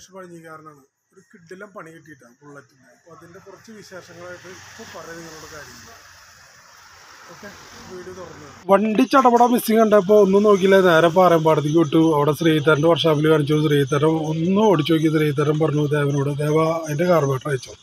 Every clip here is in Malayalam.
സുരേഷ് പഴഞ്ഞിക്കാരനാണ് ഒരു കിഡിലം പണി കിട്ടിയിട്ടാണ് ബുള്ളറ്റിന് അപ്പോൾ അതിൻ്റെ കുറച്ച് വിശേഷങ്ങളായിട്ട് ഇപ്പോൾ പറയാം നിങ്ങളോട് കാര്യങ്ങൾ ഓക്കെ വീഡിയോ തുറന്നു വണ്ടി ചടപട മിസ്സിങ് കണ്ടപ്പോൾ ഒന്നും നോക്കിയില്ല നേരെ പാറമ്പാടത്തേക്ക് വിട്ടു അവിടെ ശ്രീധരൻ്റെ വർഷാപ്പിൽ കാണിച്ചു ശ്രീധരൻ ഒന്നും ഓടിച്ചു നോക്കി ശ്രീധരൻ പറഞ്ഞു ദേവനോട് ദേവ അതിൻ്റെ കാർബേറ്റർ അയച്ചു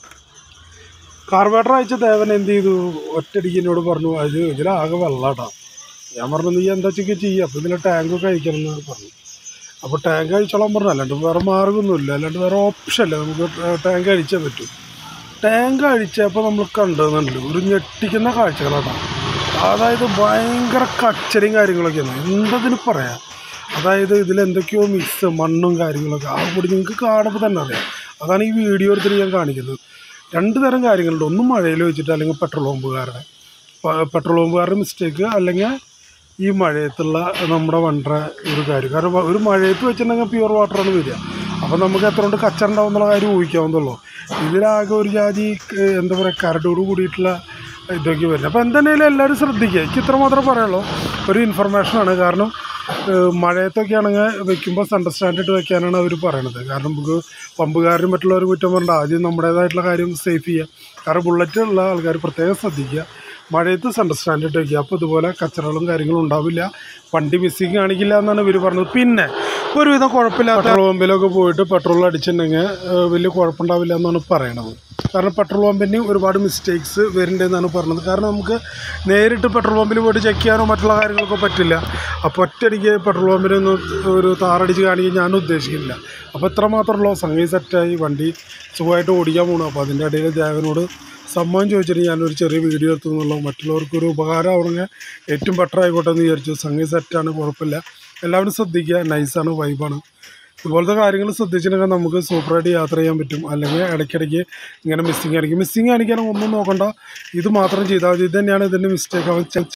കാർബേറ്റർ അയച്ച ദേവൻ എന്ത് ചെയ്തു ഒറ്റയടിക്ക് എന്നോട് പറഞ്ഞു അത് ഇതിലാകെ വെള്ളാട്ടാ ഞാൻ പറഞ്ഞു നീ എന്താ വെച്ചൊക്കെ ചെയ്യുക അപ്പോൾ ഇതിലെ ടാങ്കൊക്കെ അയക്കണം എന്ന് പറഞ്ഞു അപ്പോൾ ടാങ്ക് അഴിച്ചോളാൻ പറഞ്ഞു അല്ലാണ്ട് വേറെ മാർഗമൊന്നുമില്ല അല്ലാണ്ട് വേറെ ഓപ്ഷൻ ഇല്ല നമുക്ക് ടാങ്ക് അഴിച്ചേ പറ്റൂ ടാങ്ക് അഴിച്ചപ്പോൾ നമ്മൾ കണ്ടതെന്നുണ്ട് ഒരു ഞെട്ടിക്കുന്ന കാഴ്ചകളാണ് അതായത് ഭയങ്കര കച്ചരയും കാര്യങ്ങളൊക്കെയാണ് എന്തതിന് പറയാം അതായത് ഇതിലെന്തൊക്കെയോ മിക്സ് മണ്ണും കാര്യങ്ങളൊക്കെ ആ കൂടി നിങ്ങൾക്ക് കാണുമ്പോൾ തന്നെ അറിയാം അതാണ് ഈ വീഡിയോ എടുത്തിട്ട് ഞാൻ കാണിക്കുന്നത് രണ്ട് തരം കാര്യങ്ങളുണ്ട് ഒന്ന് മഴയിൽ വെച്ചിട്ട് അല്ലെങ്കിൽ പെട്രോൾ പമ്പുകാരുടെ പ- പെട്രോൾ പമ്പുകാരുടെ മിസ്റ്റേക്ക് അല്ലെങ്കിൽ ഈ മഴയത്തുള്ള നമ്മുടെ വണ്ടറ ഒരു കാര്യം കാരണം വ- ഒരു മഴയത്ത് വെച്ചിട്ടുണ്ടെങ്കിൽ പ്യുവർ വാട്ടറാണ് വരിക അപ്പോൾ നമുക്ക് എത്ര കൊണ്ട് കച്ചറ ഉണ്ടാവും എന്നുള്ള കാര്യം ഊഹിക്കാവുന്നുള്ളൂ ഇതിലാകെ ഒരു ജാതി ഏഹ്, എന്താ പറയുക കരടോട് കൂടിയിട്ടുള്ള ഇതൊക്കെ വരുന്നത് അപ്പോൾ എന്തായാലും എല്ലാവരും ശ്രദ്ധിക്കുക എനിക്ക് ഇത്ര മാത്രമേ പറയുള്ളൂ ഒരു ഇൻഫർമേഷനാണ് കാരണം ഏഹ്, മഴയത്തൊക്കെ ആണെങ്കിൽ വെക്കുമ്പോൾ അണ്ടർസ്റ്റാൻഡ് ഇട്ട് വെക്കാനാണ് അവർ പറയണത് കാരണം നമുക്ക് പമ്പുകാരനും മറ്റുള്ളവർ കുറ്റം പറഞ്ഞിട്ട് ആദ്യം നമ്മുടേതായിട്ടുള്ള കാര്യം സേഫ് ചെയ്യുക കാരണം ബുള്ളറ്റ് ഉള്ള ആൾക്കാർ പ്രത്യേകം ശ്രദ്ധിക്കുക മഴയത്ത് സെൻറ്റർ സ്റ്റാൻഡ് ഇട്ട് വയ്ക്കുക അപ്പോൾ ഇതുപോലെ കച്ചറകളും കാര്യങ്ങളും ഉണ്ടാവില്ല വണ്ടി മിസ്സിങ് കാണിക്കില്ല എന്നാണ് ഇവർ പറഞ്ഞത് പിന്നെ ഒരുവിധം കുഴപ്പമില്ലാത്ത പെട്രോൾ പമ്പിലൊക്കെ പോയിട്ട് പെട്രോൾ അടിച്ചിട്ടുണ്ടെങ്കിൽ ഏഹ്, വലിയ കുഴപ്പമുണ്ടാവില്ല എന്നാണ് പറയണത് കാരണം പെട്രോൾ പമ്പിന് ഒരുപാട് മിസ്റ്റേക്സ് വരുന്നുണ്ടെന്നാണ് പറഞ്ഞത് കാരണം നമുക്ക് നേരിട്ട് പെട്രോൾ പമ്പിൽ പോയിട്ട് ചെക്ക് ചെയ്യാനോ മറ്റുള്ള കാര്യങ്ങളൊക്കെ പറ്റില്ല അപ്പോൾ ഒറ്റയടിക്ക് പെട്രോൾ പമ്പിനൊന്ന് ഒരു താറടിച്ച് കാണിക്കാൻ ഞാൻ ഉദ്ദേശിക്കുന്നില്ല അപ്പോൾ ഇത്ര മാത്രമല്ലോ സംഗതി സെറ്റായി വണ്ടി സുഖമായിട്ട് ഓടിക്കാൻ പോകണം അപ്പോൾ അതിൻ്റെ ഇടയിൽ ദേവനോട് സമ്മതം ചോദിച്ചിട്ട് ഞാനൊരു ചെറിയ വീഡിയോ എടുത്തു എന്നുള്ളൂ മറ്റുള്ളവർക്കൊരു ഉപകാരം ആവണമെങ്കിൽ ഏറ്റവും ബെറ്റർ ആയിക്കോട്ടെ എന്ന് വിചാരിച്ചു സംഗതി സെറ്റാണ് കുഴപ്പമില്ല എല്ലാവരും ശ്രദ്ധിക്കുക നൈസാണ് വൈബാണ് ഇതുപോലത്തെ കാര്യങ്ങൾ ശ്രദ്ധിച്ചിട്ടുണ്ടെങ്കിൽ നമുക്ക് സൂപ്പറായിട്ട് യാത്ര ചെയ്യാൻ പറ്റും അല്ലെങ്കിൽ ഇടയ്ക്കിടയ്ക്ക് ഇങ്ങനെ മിസ്സിങ് ആയിരിക്കും മിസ്സിങ് കാണിക്കാൻ ഒന്നും നോക്കണ്ട ഇത് മാത്രം ചെയ്താൽ മതി ഇത് തന്നെയാണ് ഇതിൻ്റെ മിസ്റ്റേക്ക് അവൻ